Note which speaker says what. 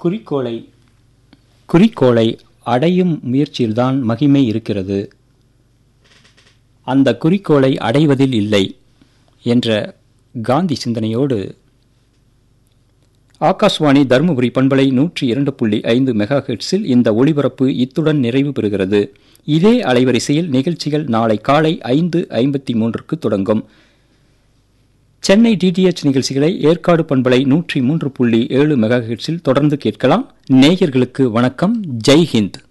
Speaker 1: குறிக்கோளை குறிக்கோளை அடையும் முயற்சியில்தான் மகிமை இருக்கிறது அந்த குறிக்கோளை அடைவதில் இல்லை என்ற காந்தி சிந்தனையோடு ஆகாஷ்வாணி தருமபுரி பண்பலை நூற்றி இரண்டு புள்ளி ஐந்து மெகா ஹெட்ஸில் இந்த ஒளிபரப்பு இத்துடன் நிறைவு பெறுகிறது இதே அலைவரிசையில் நிகழ்ச்சிகள் நாளை காலை ஐந்து ஐம்பத்தி மூன்றுக்கு தொடங்கும் சென்னை டிடிஎச் நிகழ்ச்சிகளை ஏற்காடு பண்பலை நூற்றி மூன்று புள்ளி ஏழு மெகா ஹெட்ஸில் தொடர்ந்து கேட்கலாம் நேயர்களுக்கு வணக்கம் ஜெய் ஹிந்த்